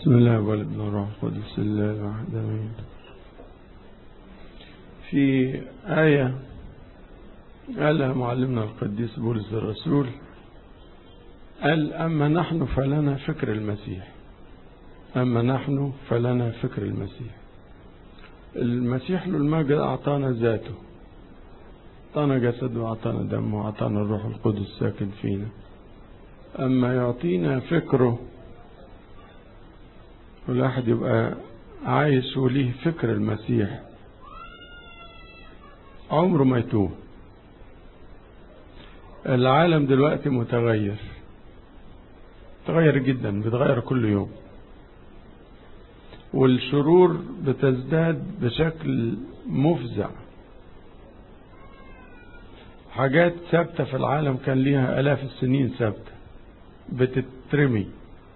بسم الله والابن الروح القدس الله الواحد امين في آية قالها معلمنا القديس بولس الرسول قال أما نحن فلنا فكر المسيح أما نحن فلنا فكر المسيح المسيح له المجد أعطانا ذاته أعطانا جسد وأعطانا دم وأعطانا الروح القدس ساكن فينا أما يعطينا فكره والواحد يبقى عايش وليه فكر المسيح عمره ما يتوه العالم دلوقتي متغير متغير جدا بيتغير كل يوم والشرور بتزداد بشكل مفزع حاجات ثابتة في العالم كان ليها آلاف السنين ثابتة بتترمي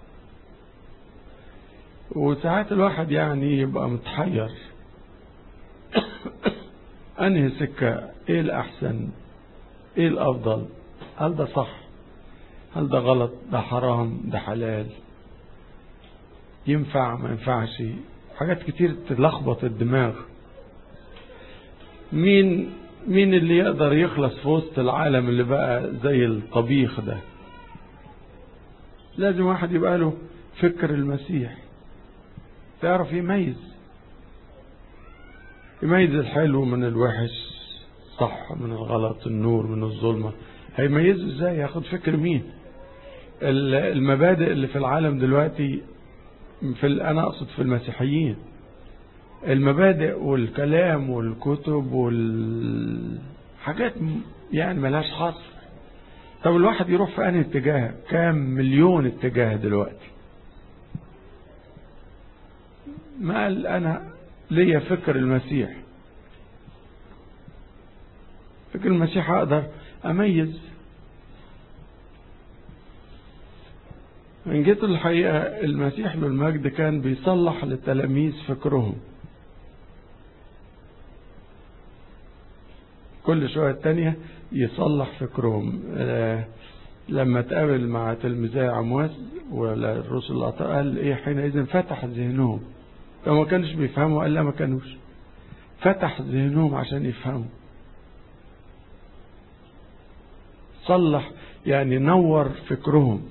وساعات الواحد يعني يبقى متحير انهي سكة ايه الاحسن ايه الافضل هل ده صح هل ده غلط ده حرام ده حلال ينفع ما ينفعش حاجات كتير تلخبط الدماغ مين مين اللي يقدر يخلص في وسط العالم اللي بقى زي الطبيخ ده لازم واحد يبقى له فكر المسيح تعرف يميز يميز الحلو من الوحش صح من الغلط النور من الظلمة هيميزه ازاي ياخد فكر مين المبادئ اللي في العالم دلوقتي في انا اقصد في المسيحيين المبادئ والكلام والكتب والحاجات يعني ملهاش حصر طب الواحد يروح في انهي اتجاه كام مليون اتجاه دلوقتي ما قال انا ليا فكر المسيح فكر المسيح اقدر اميز من جهة الحقيقة المسيح بالمجد كان بيصلح للتلاميذ فكرهم كل شوية تانية يصلح فكرهم لما تقابل مع تلميذي عمواس ولا الرسل الله قال ايه حينئذ فتح ذهنهم لو ما كانوش بيفهموا قال لا ما كانوش فتح ذهنهم عشان يفهموا صلح يعني نور فكرهم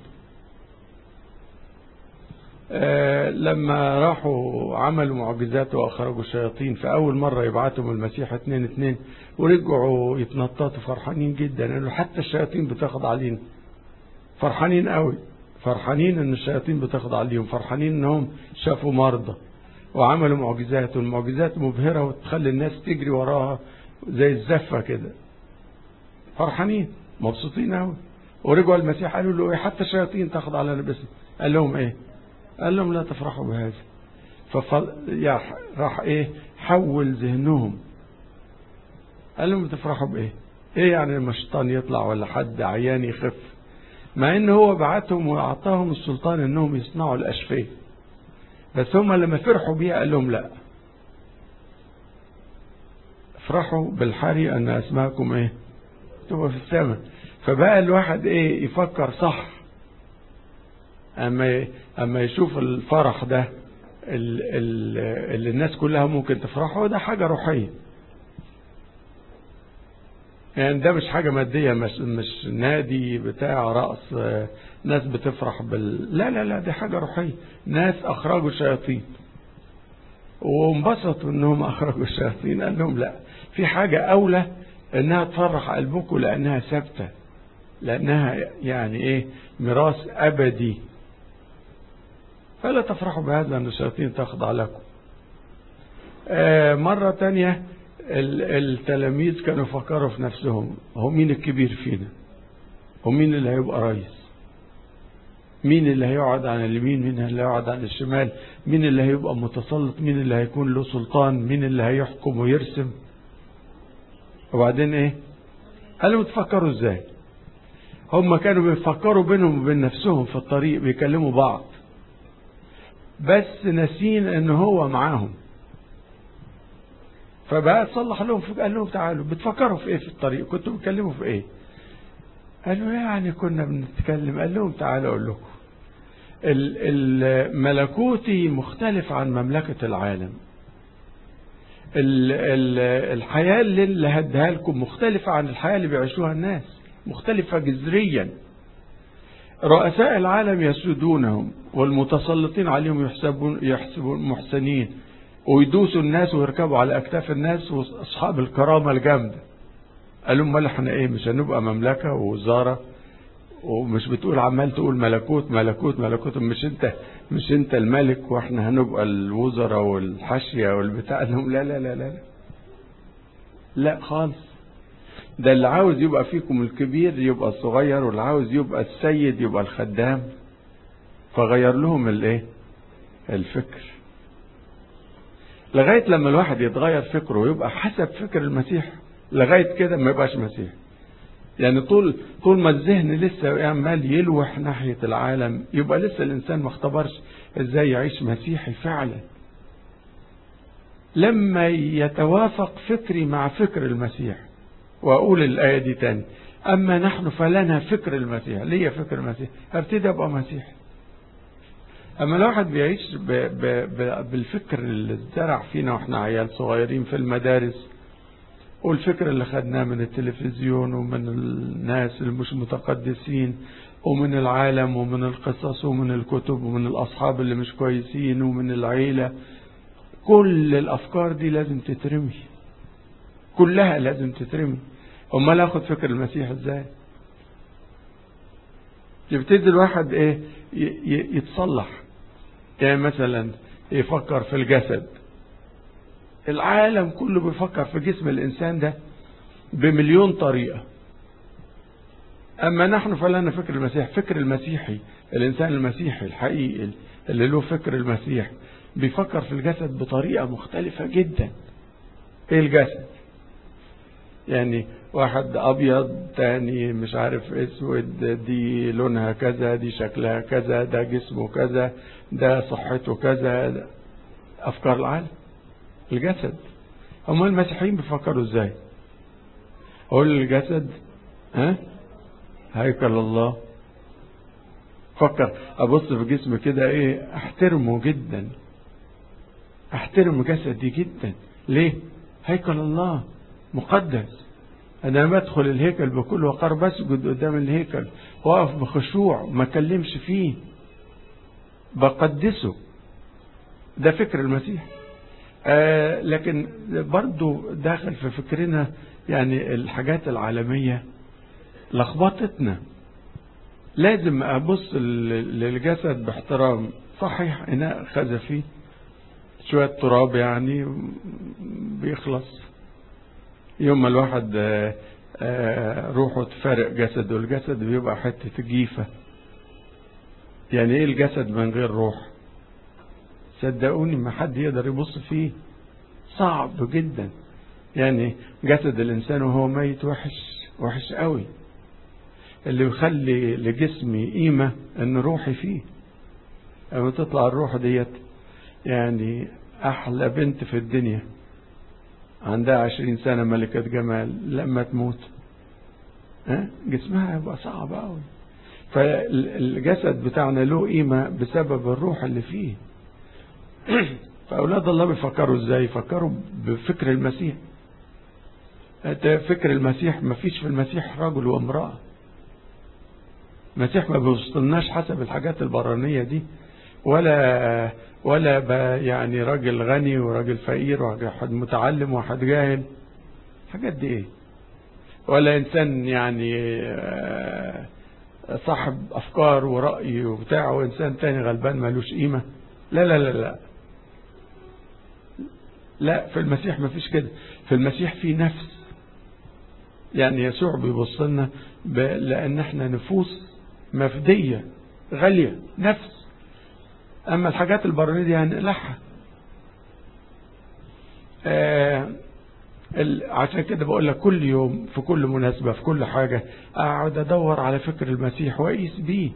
آه لما راحوا عملوا معجزات واخرجوا الشياطين في اول مره يبعتهم المسيح اتنين اتنين ورجعوا يتنططوا فرحانين جدا قالوا حتى الشياطين بتاخد علينا فرحانين قوي فرحانين ان الشياطين بتاخد عليهم فرحانين انهم شافوا مرضى وعملوا معجزات والمعجزات مبهرة وتخلي الناس تجري وراها زي الزفة كده فرحانين مبسوطين قوي ورجعوا المسيح قالوا له ايه حتى الشياطين تاخد على لبسنا قال لهم ايه قال لهم لا تفرحوا بهذا ففل... يا راح ايه حول ذهنهم قال لهم تفرحوا بايه ايه يعني لما الشيطان يطلع ولا حد عيان يخف مع ان هو بعتهم واعطاهم السلطان انهم يصنعوا الاشفيه بس هم لما فرحوا بيها قال لهم لا افرحوا بالحري ان اسماءكم ايه تبقى في السماء فبقى الواحد ايه يفكر صح اما اما يشوف الفرح ده اللي الناس كلها ممكن تفرحه ده حاجه روحيه يعني ده مش حاجة مادية مش, مش نادي بتاع رأس ناس بتفرح بال لا لا لا دي حاجة روحية ناس أخرجوا الشياطين وانبسطوا انهم أخرجوا الشياطين قال لهم لا في حاجة أولى انها تفرح قلبكم لأنها ثابتة لأنها يعني ايه ميراث أبدي فلا تفرحوا بهذا أن الشياطين تخضع لكم آه مرة تانية التلاميذ كانوا فكروا في نفسهم هو مين الكبير فينا هو مين اللي هيبقى رئيس مين اللي هيقعد عن اليمين مين اللي هيقعد عن الشمال مين اللي هيبقى متسلط مين اللي هيكون له سلطان مين اللي هيحكم ويرسم وبعدين ايه قالوا تفكروا ازاي هم كانوا بيفكروا بينهم وبين نفسهم في الطريق بيكلموا بعض بس ناسين ان هو معاهم فبقى تصلح لهم قال لهم تعالوا بتفكروا في ايه في الطريق كنتوا بتتكلموا في ايه قالوا يعني كنا بنتكلم قال لهم تعالوا اقول لكم الملكوتي مختلف عن مملكة العالم الحياة اللي هديها لكم مختلفة عن الحياة اللي بيعيشوها الناس مختلفة جذريا رؤساء العالم يسودونهم والمتسلطين عليهم يحسبون يحسبون محسنين ويدوسوا الناس ويركبوا على اكتاف الناس واصحاب الكرامه الجامده قالوا امال احنا ايه مش هنبقى مملكه ووزاره ومش بتقول عمال تقول ملكوت ملكوت ملكوت مش انت مش انت الملك واحنا هنبقى الوزراء والحاشيه والبتاع لهم لا لا لا لا لا خالص ده اللي عاوز يبقى فيكم الكبير يبقى الصغير واللي عاوز يبقى السيد يبقى الخدام فغير لهم الايه الفكر لغايه لما الواحد يتغير فكره ويبقى حسب فكر المسيح لغايه كده ما يبقاش مسيح يعني طول طول ما الذهن لسه عمال يلوح ناحيه العالم يبقى لسه الانسان ما اختبرش ازاي يعيش مسيحي فعلا لما يتوافق فكري مع فكر المسيح واقول الايه دي تاني اما نحن فلنا فكر المسيح ليا فكر المسيح ابتدي ابقى مسيحي اما الواحد بيعيش ب ب ب بالفكر اللي اتزرع فينا واحنا عيال صغيرين في المدارس والفكر اللي خدناه من التلفزيون ومن الناس اللي مش متقدسين ومن العالم ومن القصص ومن الكتب ومن الاصحاب اللي مش كويسين ومن العيله كل الافكار دي لازم تترمي كلها لازم تترمي امال اخد فكر المسيح ازاي يبتدي الواحد ايه يتصلح يعني مثلا يفكر في الجسد العالم كله بيفكر في جسم الانسان ده بمليون طريقه اما نحن فلنا فكر المسيح فكر المسيحي الانسان المسيحي الحقيقي اللي له فكر المسيح بيفكر في الجسد بطريقه مختلفه جدا ايه الجسد يعني واحد ابيض تاني مش عارف اسود دي لونها كذا دي شكلها كذا ده جسمه كذا ده صحته كذا ده افكار العالم الجسد هم المسيحيين بيفكروا ازاي اقول الجسد ها هيكل الله فكر ابص في جسمي كده ايه احترمه جدا احترم جسدي جدا ليه هيكل الله مقدس انا بدخل الهيكل بكل وقار بسجد قدام الهيكل واقف بخشوع ما اكلمش فيه بقدسه ده فكر المسيح آه لكن برضو داخل في فكرنا يعني الحاجات العالمية لخبطتنا لازم ابص للجسد باحترام صحيح اناء خزفي شوية تراب يعني بيخلص يوم ما الواحد آه آه روحه تفارق جسده الجسد بيبقى حتة جيفة يعني ايه الجسد من غير روح صدقوني ما حد يقدر يبص فيه صعب جدا يعني جسد الانسان وهو ميت وحش وحش قوي اللي يخلي لجسمي قيمة ان روحي فيه اما تطلع الروح ديت يعني احلى بنت في الدنيا عندها عشرين سنة ملكة جمال لما تموت ها جسمها يبقى صعب قوي فالجسد بتاعنا له قيمة بسبب الروح اللي فيه فأولاد الله بيفكروا ازاي يفكروا بفكر المسيح فكر المسيح ما فيش في المسيح رجل وامرأة المسيح ما بيوصلناش حسب الحاجات البرانية دي ولا ولا يعني راجل غني وراجل فقير وواحد متعلم وواحد جاهل الحاجات دي ايه ولا انسان يعني صاحب افكار ورأي وبتاع وانسان تاني غلبان ملوش قيمة لا لا لا لا لا في المسيح ما فيش كده في المسيح في نفس يعني يسوع بيبص لنا لان احنا نفوس مفدية غالية نفس اما الحاجات البرانية دي هنقلعها آه عشان كده بقول لك كل يوم في كل مناسبة في كل حاجة اقعد ادور على فكر المسيح واقيس بيه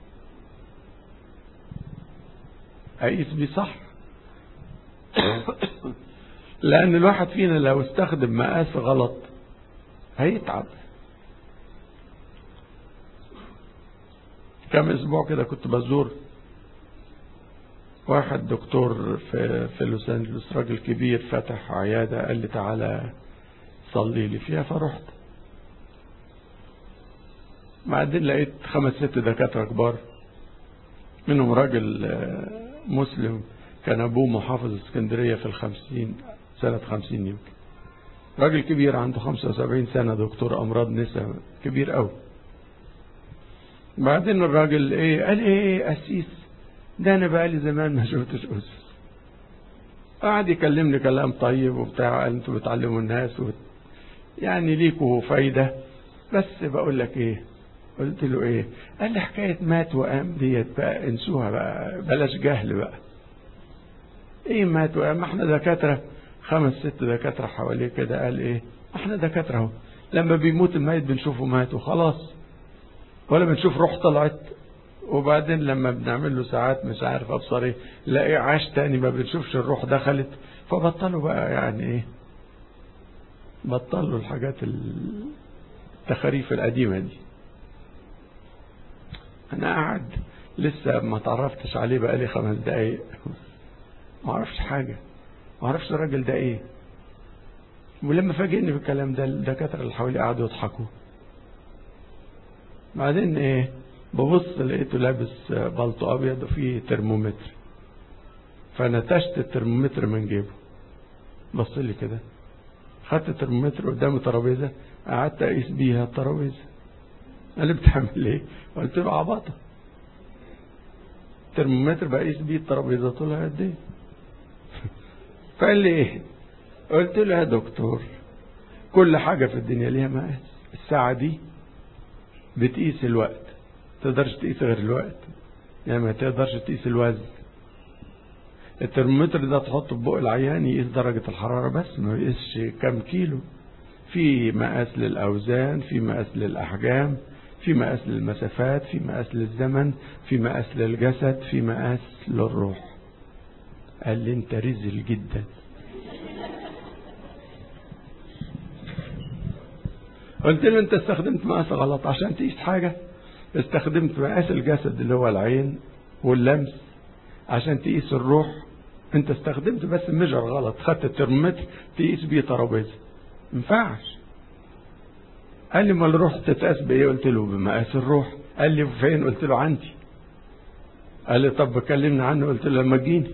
اقيس بيه صح لان الواحد فينا لو استخدم مقاس غلط هيتعب كم اسبوع كده كنت بزور واحد دكتور في في لوس انجلوس راجل كبير فتح عياده قال لي تعالى صلي لي فيها فرحت بعدين لقيت خمس ست دكاتره كبار منهم راجل مسلم كان ابوه محافظ اسكندريه في الخمسين سنه خمسين يمكن راجل كبير عنده 75 سنة دكتور أمراض نساء كبير قوي بعدين الراجل ايه قال ايه ايه أسيس ده أنا بقالي زمان ما شفتش أسس قعد يكلمني كلام طيب وبتاع قال انتوا بتعلموا الناس وبت... يعني ليكوا فايدة بس بقول لك ايه قلت له ايه قال لي حكاية مات وقام ديت بقى انسوها بقى بلاش جهل بقى ايه مات وقام احنا دكاتره خمس ست دكاترة حواليه كده قال ايه احنا دكاترة اهو لما بيموت الميت بنشوفه مات وخلاص ولا بنشوف روح طلعت وبعدين لما بنعمل له ساعات مش عارف ابصر ايه لاقيه عاش تاني ما بنشوفش الروح دخلت فبطلوا بقى يعني ايه بطلوا الحاجات التخاريف القديمة دي انا قاعد لسه ما تعرفتش عليه بقالي خمس دقايق ما اعرفش حاجه ما اعرفش الراجل ده ايه ولما فاجئني بالكلام ده الدكاتره اللي حواليه قعدوا يضحكوا بعدين ايه ببص لقيته لابس بلطو ابيض وفيه ترمومتر فنتشت الترمومتر من جيبه بص لي كده خدت الترمومتر قدام الترابيزه قعدت اقيس بيها الترابيزه قال لي بتعمل ايه؟ قلت له عباطه الترمومتر بقيس بيه الترابيزه طولها قد ايه؟ فقال لي ايه قلت له يا دكتور كل حاجة في الدنيا ليها مقاس الساعة دي بتقيس الوقت تقدرش تقيس غير الوقت يعني ما تقدرش تقيس الوزن الترمومتر ده تحطه في بق العيان يقيس درجة الحرارة بس ما يقيسش كام كيلو في مقاس للأوزان في مقاس للأحجام في مقاس للمسافات في مقاس للزمن في مقاس للجسد في مقاس للروح قال لي انت رزل جدا قلت له انت استخدمت مقاس غلط عشان تقيس حاجة استخدمت مقاس الجسد اللي هو العين واللمس عشان تقيس الروح انت استخدمت بس ميجر غلط خدت الترمومتر تقيس بيه ترابيزه ينفعش قال لي ما الروح تتقاس بايه قلت له بمقاس الروح قال لي فين قلت له عندي قال لي طب كلمنا عنه قلت له لما تجيني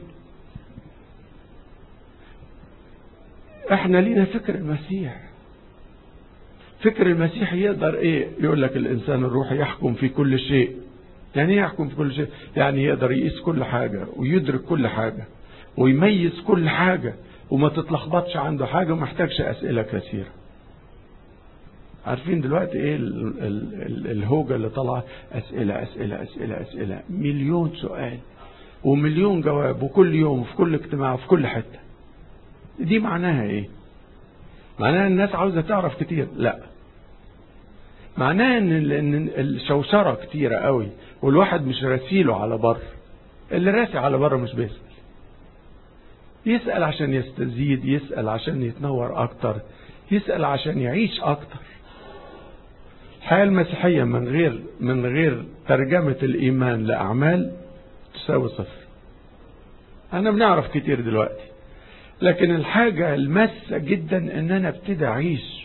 احنا لينا فكر المسيح فكر المسيح يقدر ايه يقول لك الانسان الروحي يحكم في كل شيء يعني ايه يحكم في كل شيء يعني يقدر يقيس كل حاجة ويدرك كل حاجة ويميز كل حاجة وما تتلخبطش عنده حاجة وما يحتاجش اسئلة كثيرة عارفين دلوقتي ايه ال ال ال الهوجة اللي طالعة اسئلة اسئلة اسئلة اسئلة مليون سؤال ومليون جواب وكل يوم في كل اجتماع في كل حتة دي معناها ايه معناها الناس عاوزة تعرف كتير لا معناها ان ان الشوشرة كتيرة قوي والواحد مش راسيله على بر اللي راسي على بر مش بيسأل يسأل عشان يستزيد يسأل عشان يتنور اكتر يسأل عشان يعيش اكتر الحياة المسيحية من غير من غير ترجمة الإيمان لأعمال تساوي صفر. أنا بنعرف كتير دلوقتي. لكن الحاجة الماسة جدا إن أنا ابتدي أعيش.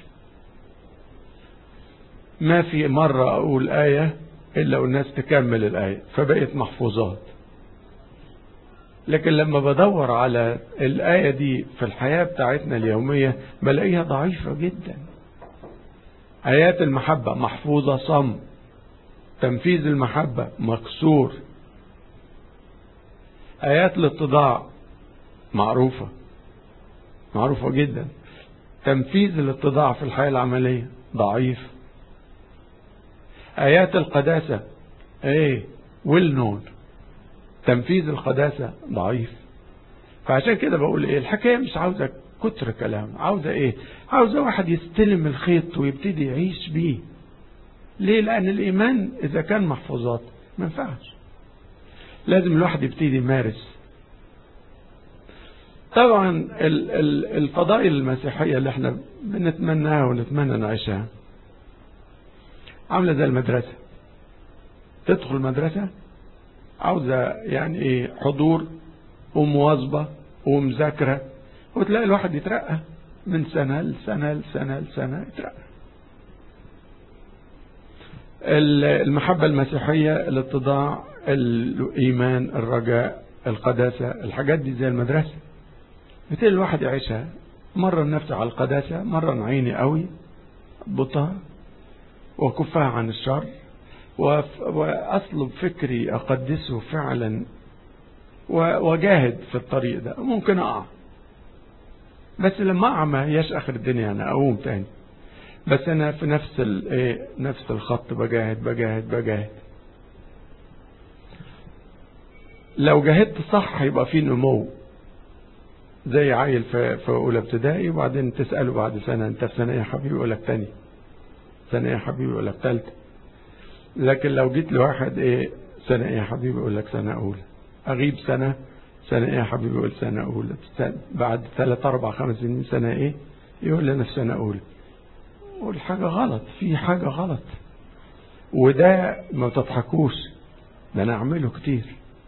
ما في مرة أقول آية إلا والناس تكمل الآية فبقت محفوظات. لكن لما بدور على الآية دي في الحياة بتاعتنا اليومية بلاقيها ضعيفة جدا. آيات المحبة محفوظة صم تنفيذ المحبة مكسور آيات الاتضاع معروفة معروفة جدا تنفيذ الاتضاع في الحياة العملية ضعيف آيات القداسة ايه ويل نون تنفيذ القداسة ضعيف فعشان كده بقول ايه الحكاية مش عاوزة كتر كلام عاوزة ايه عاوزة واحد يستلم الخيط ويبتدي يعيش بيه ليه لان الايمان اذا كان محفوظات ما ينفعش لازم الواحد يبتدي يمارس طبعا الفضائل المسيحية اللي احنا بنتمناها ونتمنى نعيشها عاملة زي المدرسة تدخل المدرسة عاوزة يعني ايه حضور ومواظبة ومذاكرة وتلاقي الواحد يترقى من سنة لسنة لسنة لسنة يترقى المحبة المسيحية الاتضاع الإيمان الرجاء القداسة الحاجات دي زي المدرسة بتلاقي الواحد يعيشها مرة نفسي على القداسة مرة عيني قوي بطها وكفها عن الشر وأطلب فكري أقدسه فعلا وجاهد في الطريق ده ممكن أقع بس لما أقع ما هياش آخر الدنيا أنا أقوم تاني بس أنا في نفس الايه نفس الخط بجاهد بجاهد بجاهد لو جاهدت صح يبقى في نمو زي عيل في في اولى ابتدائي وبعدين تساله بعد سنه انت في سنه ايه يا حبيبي يقول لك تاني سنه ايه يا حبيبي يقول لك ثالثه لكن لو جيت لواحد ايه سنه ايه يا حبيبي يقول لك سنه اولى اغيب سنه سنه ايه يا حبيبي يقول سنه اولى بعد ثلاث اربع خمس سنين سنه ايه يقول لي انا في سنه اولى قول حاجه غلط في حاجه غلط وده ما تضحكوش ده انا اعمله كتير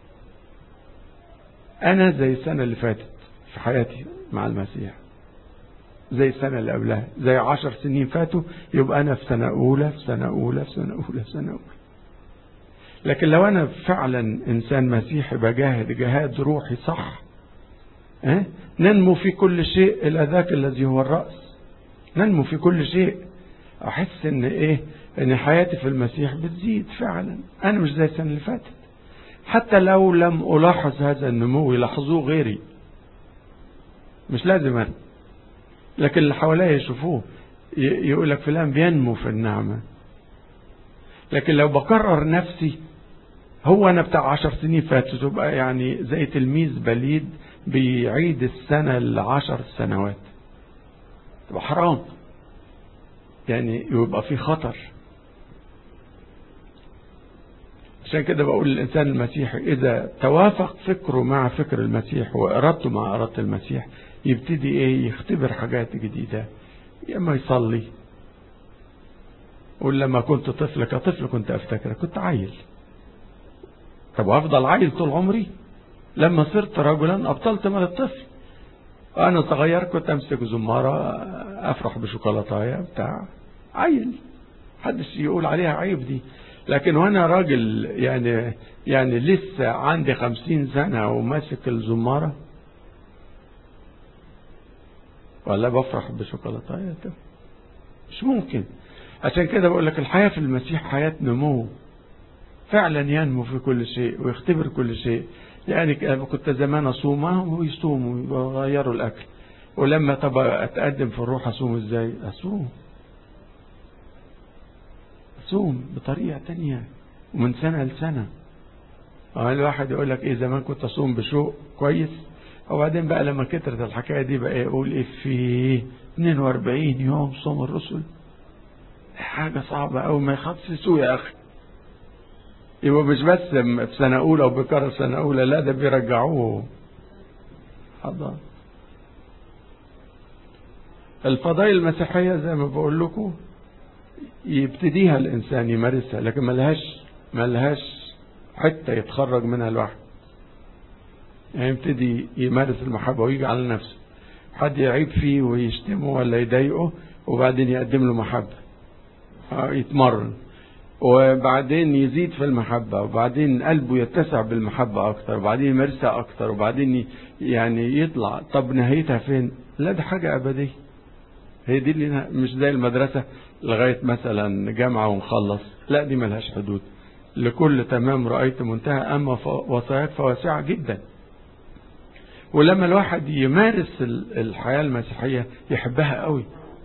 انا زي السنه اللي فاتت في حياتي مع المسيح زي السنة اللي قبلها زي عشر سنين فاتوا يبقى أنا في سنة أولى في سنة أولى في سنة أولى في سنة أولى لكن لو أنا فعلا إنسان مسيحي بجاهد جهاد روحي صح أه؟ ننمو في كل شيء إلى ذاك الذي هو الرأس ننمو في كل شيء أحس إن إيه إن حياتي في المسيح بتزيد فعلا أنا مش زي السنة اللي فاتت حتى لو لم ألاحظ هذا النمو يلاحظوه غيري مش لازم أنا لكن اللي حواليا يشوفوه يقول لك فلان بينمو في النعمة لكن لو بكرر نفسي هو أنا بتاع عشر سنين فاتوا تبقى يعني زي تلميذ بليد بيعيد السنة لعشر سنوات تبقى حرام يعني يبقى في خطر عشان كده بقول للإنسان المسيحي إذا توافق فكره مع فكر المسيح وإرادته مع إرادة المسيح يبتدي إيه يختبر حاجات جديدة يا إما يصلي ولما كنت طفل كطفل كنت أفتكر كنت عيل طب وأفضل عيل طول عمري لما صرت رجلا أبطلت من الطفل وأنا صغير كنت أمسك زمارة أفرح بشوكولاتاية بتاع عيل محدش يقول عليها عيب دي لكن وانا راجل يعني يعني لسه عندي خمسين سنة وماسك الزمارة ولا بفرح بشوكولاتاية مش ممكن عشان كده بقول لك الحياة في المسيح حياة نمو فعلا ينمو في كل شيء ويختبر كل شيء يعني كنت زمان اصوم ويصوموا ويغيروا الاكل ولما طب اتقدم في الروح اصوم ازاي اصوم اصوم بطريقه تانية ومن سنه لسنه الواحد يقول لك ايه زمان كنت اصوم بشوق كويس وبعدين بقى لما كترت الحكايه دي بقى يقول ايه في 42 يوم صوم الرسل حاجه صعبه قوي ما يخصصوه يا اخي يبقى مش بس في سنة أولى وبيكرر سنة أولى لا ده بيرجعوه حضر الفضائل المسيحية زي ما بقول لكم يبتديها الإنسان يمارسها لكن ملهاش ملهاش حتة يتخرج منها الواحد يعني يبتدي يمارس المحبة ويجي على نفسه حد يعيب فيه ويشتمه ولا يضايقه وبعدين يقدم له محبة يتمرن وبعدين يزيد في المحبة وبعدين قلبه يتسع بالمحبة أكتر وبعدين يمارسها أكتر وبعدين يعني يطلع طب نهايتها فين؟ لا ده حاجة أبدية هي دي اللي مش زي المدرسة لغاية مثلا جامعة ونخلص لا دي ملهاش حدود لكل تمام رأيت منتهى أما وصاياك فواسعة جدا ولما الواحد يمارس الحياة المسيحية يحبها قوي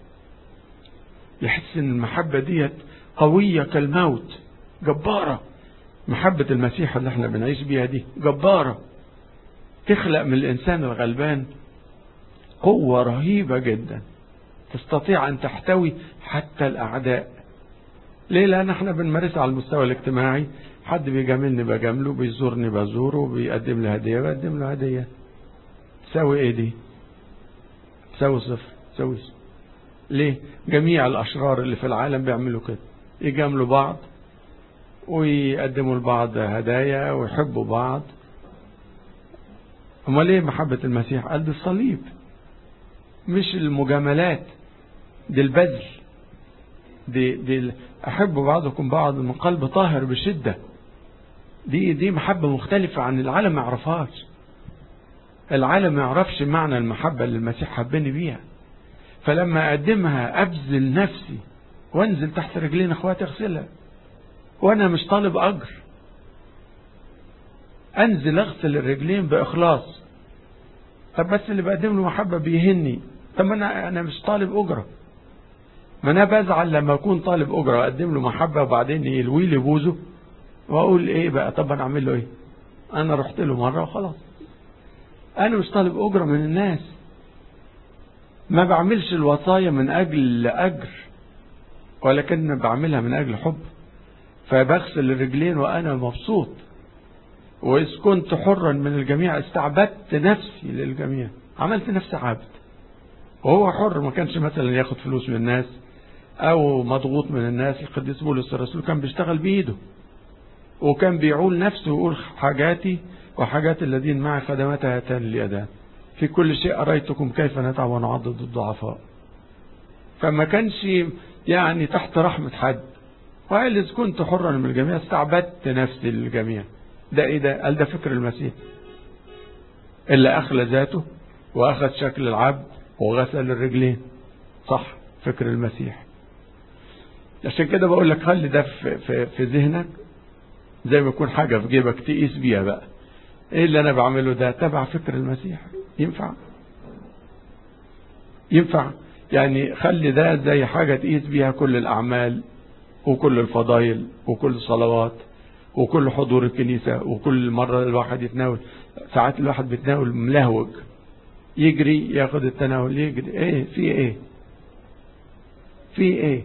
يحس ان المحبة ديت قوية كالموت جبارة محبة المسيح اللي احنا بنعيش بيها دي جبارة تخلق من الإنسان الغلبان قوة رهيبة جدا تستطيع أن تحتوي حتى الأعداء ليه لأن احنا بنمارسها على المستوى الاجتماعي حد بيجاملني بجامله بيزورني بزوره بيقدم لي هدية بقدم له هدية تساوي ايه دي تساوي صفر تساوي صفر ليه جميع الأشرار اللي في العالم بيعملوا كده يجاملوا بعض ويقدموا لبعض هدايا ويحبوا بعض امال ايه محبة المسيح قال دي الصليب مش المجاملات دي البذل دي, دي احبوا بعضكم بعض من قلب طاهر بشدة دي دي محبة مختلفة عن العالم ما يعرفهاش العالم ما يعرفش معنى المحبة اللي المسيح حبني بيها فلما اقدمها ابذل نفسي وانزل تحت رجلين اخواتي اغسلها وانا مش طالب اجر انزل اغسل الرجلين باخلاص طب بس اللي بقدم له محبة بيهني طب انا انا مش طالب اجرة ما انا بزعل لما اكون طالب اجرة واقدم له محبة وبعدين يلوي لي بوزه واقول ايه بقى طب انا اعمل له ايه انا رحت له مرة وخلاص انا مش طالب اجرة من الناس ما بعملش الوصايا من اجل اجر ولكن بعملها من اجل حب فبغسل الرجلين وانا مبسوط واذ كنت حرا من الجميع استعبدت نفسي للجميع عملت نفسي عبد وهو حر ما كانش مثلا ياخد فلوس من الناس او مضغوط من الناس القديس بولس الرسول كان بيشتغل بايده وكان بيعول نفسه ويقول حاجاتي وحاجات الذين معي خدمات هاتان اليدان في كل شيء أريتكم كيف نتعب ونعضد الضعفاء فما كانش يعني تحت رحمة حد وقال إذ كنت حرا من الجميع استعبدت نفسي للجميع ده إيه ده قال ده فكر المسيح اللي أخلى ذاته وأخذ شكل العبد وغسل الرجلين صح فكر المسيح عشان كده بقول لك خلي ده في, في, في ذهنك زي ما يكون حاجة في جيبك تقيس بيها بقى ايه اللي انا بعمله ده تبع فكر المسيح ينفع ينفع يعني خلي ده زي حاجة تقيس بيها كل الأعمال وكل الفضائل وكل الصلوات وكل حضور الكنيسة وكل مرة الواحد يتناول ساعات الواحد بيتناول ملهوج يجري ياخد التناول يجري ايه في ايه في ايه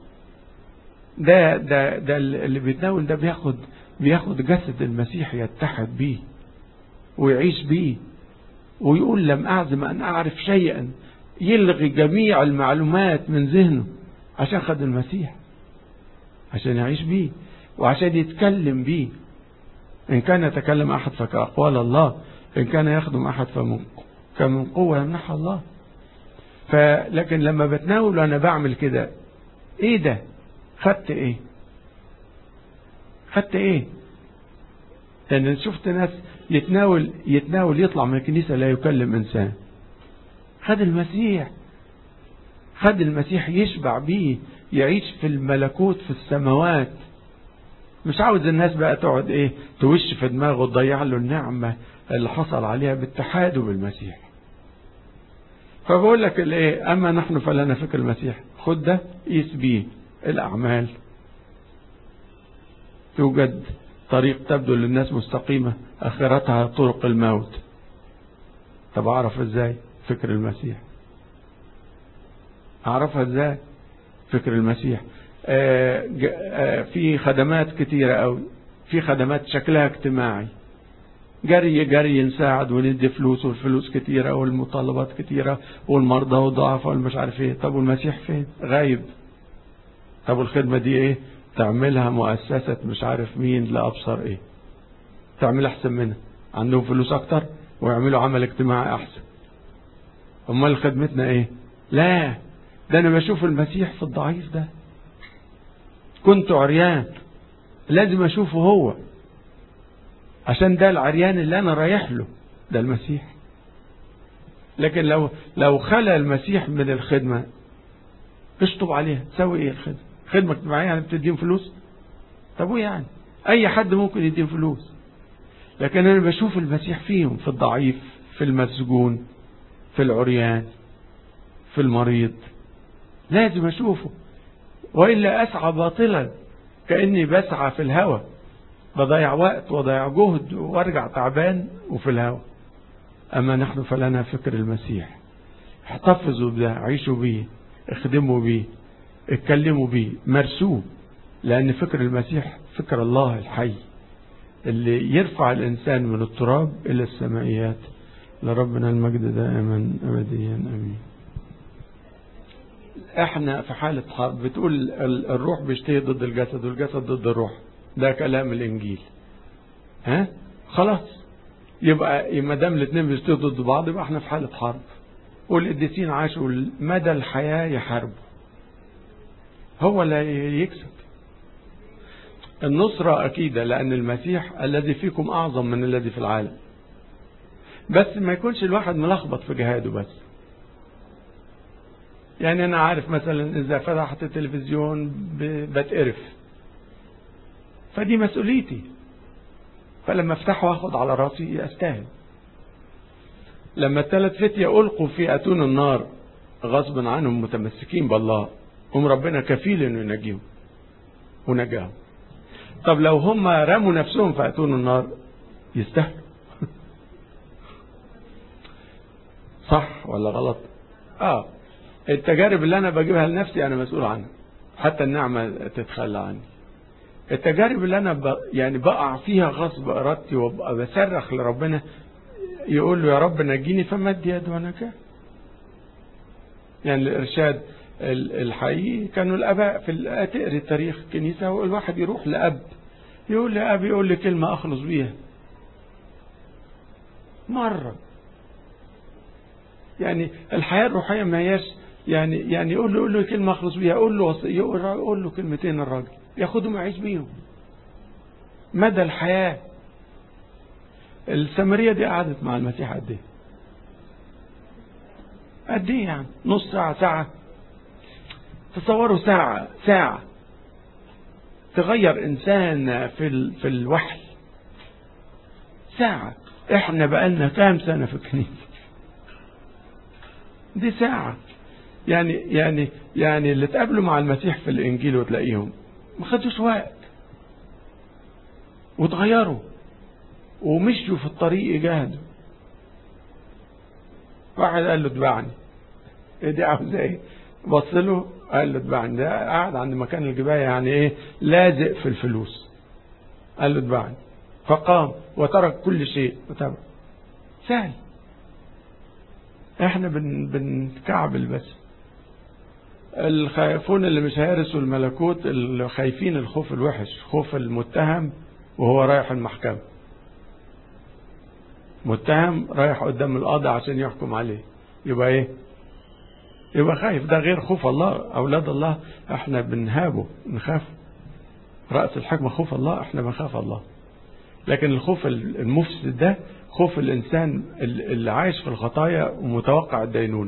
ده ده ده اللي بيتناول ده بياخد بياخد جسد المسيح يتحد بيه ويعيش بيه ويقول لم أعزم أن أعرف شيئا يلغي جميع المعلومات من ذهنه عشان خد المسيح عشان يعيش بيه وعشان يتكلم بيه إن كان يتكلم أحد فكأقوال الله إن كان يخدم أحد فمن كمن قوة يمنحها الله فلكن لما بتناول وأنا بعمل كده إيه ده خدت إيه خدت إيه لأن شفت ناس يتناول يتناول يطلع من الكنيسة لا يكلم إنسان خد المسيح خد المسيح يشبع بيه يعيش في الملكوت في السماوات مش عاوز الناس بقى تقعد ايه توش في دماغه تضيع له النعمة اللي حصل عليها باتحاده بالمسيح فبقول لك الايه اما نحن فلنا فكر المسيح خد ده قيس بيه الاعمال توجد طريق تبدو للناس مستقيمة اخرتها طرق الموت طب اعرف ازاي فكر المسيح اعرفها ازاي فكر المسيح آآ آآ في خدمات كتيرة قوي في خدمات شكلها اجتماعي جري جري نساعد وندي فلوس والفلوس كتيرة والمطالبات كتيرة والمرضى والضعفاء والمش عارف ايه طب والمسيح فين غايب طب والخدمة دي ايه تعملها مؤسسة مش عارف مين لأبصر ايه تعمل احسن منها عندهم فلوس اكتر ويعملوا عمل اجتماعي احسن امال خدمتنا ايه لا ده انا بشوف المسيح في الضعيف ده كنت عريان لازم اشوفه هو عشان ده العريان اللي انا رايح له ده المسيح لكن لو لو خلى المسيح من الخدمة اشطب عليها تسوي ايه الخدمة خدمة اجتماعية يعني بتديهم فلوس طب وايه يعني اي حد ممكن يديهم فلوس لكن انا بشوف المسيح فيهم في الضعيف في المسجون في العريان في المريض لازم اشوفه وإلا أسعى باطلا كأني بسعى في الهوى بضيع وقت وضيع جهد وارجع تعبان وفي الهوى أما نحن فلنا فكر المسيح احتفظوا بده عيشوا بيه اخدموا بيه اتكلموا بيه مارسوه لأن فكر المسيح فكر الله الحي اللي يرفع الإنسان من التراب إلى السمائيات لربنا المجد دائما أبديا أمين احنا في حالة حرب بتقول الروح بيشتهي ضد الجسد والجسد ضد الروح ده كلام الانجيل ها خلاص يبقى ما دام الاثنين بيشتغلوا ضد بعض يبقى احنا في حالة حرب والقديسين عاشوا مدى الحياة يحاربوا هو لا يكسب النصرة أكيدة لأن المسيح الذي فيكم أعظم من الذي في العالم بس ما يكونش الواحد ملخبط في جهاده بس يعني أنا عارف مثلا إذا فتحت التلفزيون بتقرف فدي مسؤوليتي فلما افتحه واخد على راسي استاهل لما الثلاث فتية ألقوا في أتون النار غصبا عنهم متمسكين بالله هم ربنا كفيل انه ينجيهم ونجاهم طب لو هم رموا نفسهم في أتون النار يستاهلوا صح ولا غلط اه التجارب اللي انا بجيبها لنفسي انا مسؤول عنها حتى النعمة تتخلى عني التجارب اللي انا ب... يعني بقع فيها غصب ارادتي وابقى بصرخ لربنا يقول له يا رب نجيني فمد يد وانا كان يعني الارشاد الحقيقي كانوا الاباء في تقري تاريخ الكنيسه والواحد يروح لاب يقول لي اب يقول لي كلمه اخلص بيها مره يعني الحياه الروحيه ما هياش يعني يعني يقول له يقول له كلمه اخلص بيها يقول له يقول, يقول له كلمتين الراجل ياخدهم يعيش بيهم مدى الحياه السامريه دي قعدت مع المسيح قد ايه؟ قد ايه يعني؟ نص ساعه ساعه تصوروا ساعة ساعة تغير إنسان في في الوحي ساعة إحنا بقالنا كام سنة في الكنيسة دي ساعة يعني يعني يعني اللي تقابلوا مع المسيح في الإنجيل وتلاقيهم ما خدوش وقت وتغيروا ومشوا في الطريق يجاهدوا واحد قال له اتبعني ايه دي عاوزة ايه بص له قال له اتبعني ده قاعد عند مكان الجباية يعني ايه لازق في الفلوس قال له اتبعني فقام وترك كل شيء وتبع سهل احنا بن بنكعبل بس الخائفون اللي مش هيرثوا الملكوت اللي خايفين الخوف الوحش خوف المتهم وهو رايح المحكمة متهم رايح قدام القاضي عشان يحكم عليه يبقى ايه يبقى خايف ده غير خوف الله أولاد الله احنا بنهابه نخاف رأس الحكمة خوف الله احنا بنخاف الله لكن الخوف المفسد ده خوف الإنسان اللي عايش في الخطايا ومتوقع الدينونة